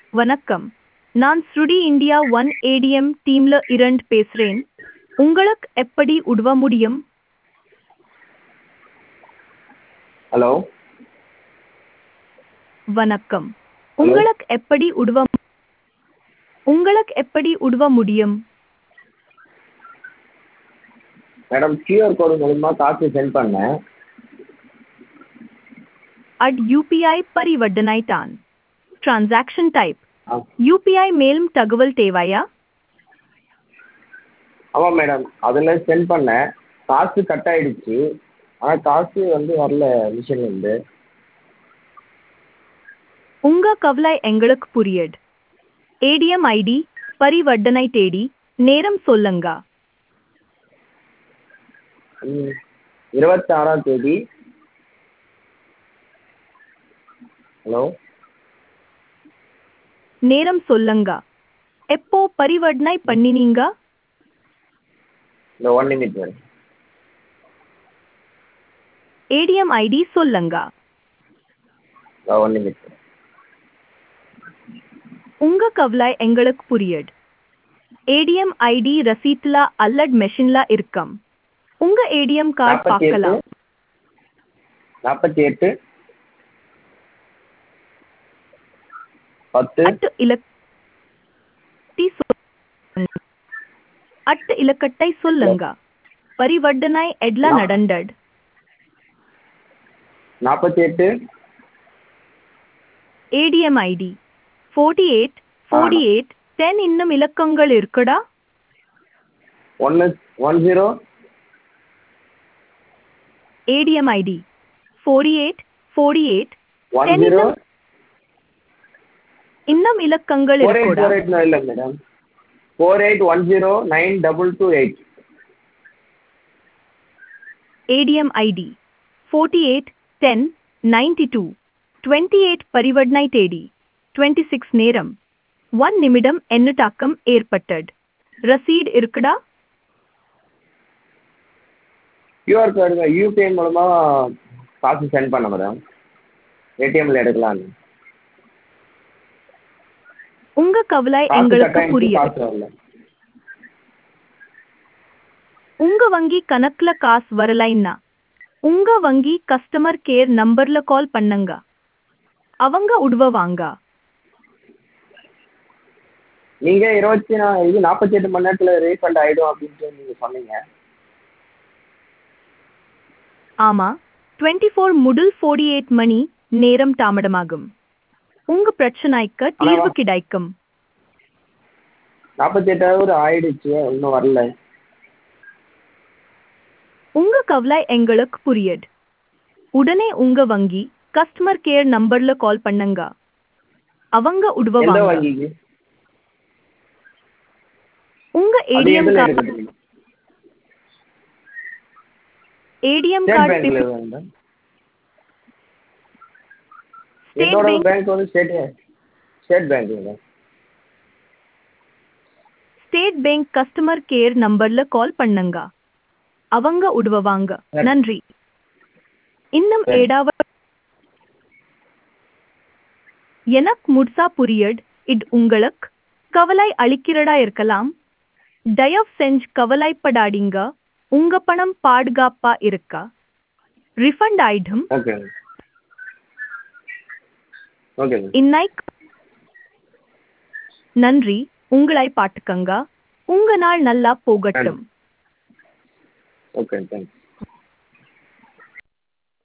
வணக்கம் நான் ஸ்ருடி இந்தியா ஒன் ஏடிஎம் டீம்ல இரண்டு பேசுறேன் உங்களுக்கு எப்படி உதவ முடியும் ஹலோ வணக்கம் உங்களுக்கு எப்படி உதவ உங்களுக்கு எப்படி உதவ முடியும் மேடம் கியூஆர் கோடு மூலிமா காசு சென்ட் பண்ணேன் அட் யூபிஐ பரிவர்த்தனைத்தான் டிரான்சாக்ஷன் டைப் ஆ யூபிஐ மேலும் தகவல் தேவையா ஆமாம் மேடம் அதில் சென்ட் பண்ணேன் காசு கட் ஆயிடுச்சு ஆனால் காசு வந்து வரல மிஷின்லேருந்து உங்க கவலை எங்களுக்கு புரியுது ஏடிஎம் ஐடி பரிவர்த்தனை தேடி நேரம் சொல்லுங்க ம் இருபத்தாறாம் தேதி ஹலோ நேரம் சொல்லுங்க எப்போ பரிவர்த்தனை பண்ணினீங்க இந்த one minute madam ATM ID சொல்லுங்க இந்த ஒன் நிமிட் மேடம் உங்க கவலை எங்களுக்கு புரியுது ஏடிஎம் ஐடி ரசீட்ல அல்லட் மெஷின்ல இருக்கும் உங்க ஏடிஎம் கார்டு நாற்பத்தி எட்டு பார்க்கலாம் நாற்பத்தி எட்டு பத்து அட்டு இலக்கத்தை சொல்~ அட்டு இலக்கத்தை சொல்லுங்க பரிவர்த்தனை எட்ல நா- நடந்தது நாற்பத்தி எட்டு ATM ID forty eight forty eight ten இன்னும் இலக்கங்கள் இருக்குடா ஒன்று one zero ATM ID forty eight forty eight one Ten zero இன்னும் இன்னும் இலக்கங்கள் ஃபோர் எயிட் இருக்குடா ஃபோர் எயிட்னா இல்லை madam four eight one zero nine double two eight ATM ID forty eight ten ninety two twenty eight பரிவர்த்தனை தேடி twenty six நேரம் one நிமிடம் எண்ணுட்டாக்கம் ஏற்பட்டது ரசீட் இருக்குடா கியூஆர் கோடு யூபிஐ மூலமாக காசு சென்ட் பண்ண மேடம் ஏடிஎம்மில் எடுக்கலான்னு உங்க கவலை காசு எங்களுக்கு கட்டாயம் புரியுது காசு வரல உங்க வங்கி கணக்குல காசு வரலைன்னா உங்க வங்கி கஸ்டமர் கேர் நம்பர்ல கால் பண்ணுங்க அவங்க உதவுவாங்க நீங்கள் இருபத்தி நா இது நாற்பத்தி எட்டு மணி நேரத்தில் ரீஃபண்ட் ஆகிடும் அப்படின்ட்டு நீங்கள் சொன்னீங்க ஆமா டுவெண்ட்டி ஃபோர் முதல் ஃபோர்ட்டி எயிட் மணி நேரம் தாமதமாகும் உங்க பிரச்சனைக்கு தீர்வு கிடைக்கும் நாற்பத்தி எட்டு ஹவர் ஆயிடுச்சு இன்னும் வரல உங்க கவலை எங்களுக்கு புரியுது உடனே உங்க வங்கி கஸ்டமர் கேர் நம்பர்ல கால் பண்ணுங்க அவங்க எந்த உதவுவாங்க வங்கிக்கு உங்க அது ஏடிஎம் எதில் கார்டு எடுக்கிறது ஏடிஎம் ஸ்டேட் கார்டு பேங்க்கில் வேண்டாம் ஸ்டேட் என்னோட பேங்க் பேங்க் வந்து ஸ்டேட் ஸ்டேட் பேங்க்குங்க ஸ்டேட் பேங்க் கஸ்டமர் கேர் நம்பர்ல கால் பண்ணுங்க அவங்க உதவுவாங்க சரி. நன்றி இன்னும் சரி. ஏதாவது எனக்கு முழுசா புரியுது இது உங்களுக்கு கவலை அளிக்கிறதா இருக்கலாம் தயவு செஞ்சு கவலைப்படாதீங்க உங்க பணம் பாதுகாப்பா இருக்கா ரிஃபண்ட் ஆயிடும் ஓகே ஓகே இன்னைக்கு நன்றி உங்களை பாட்டுக்கங்க உங்க நாள் நல்லா போகட்டும் ஓகே தேங்க்ஸ்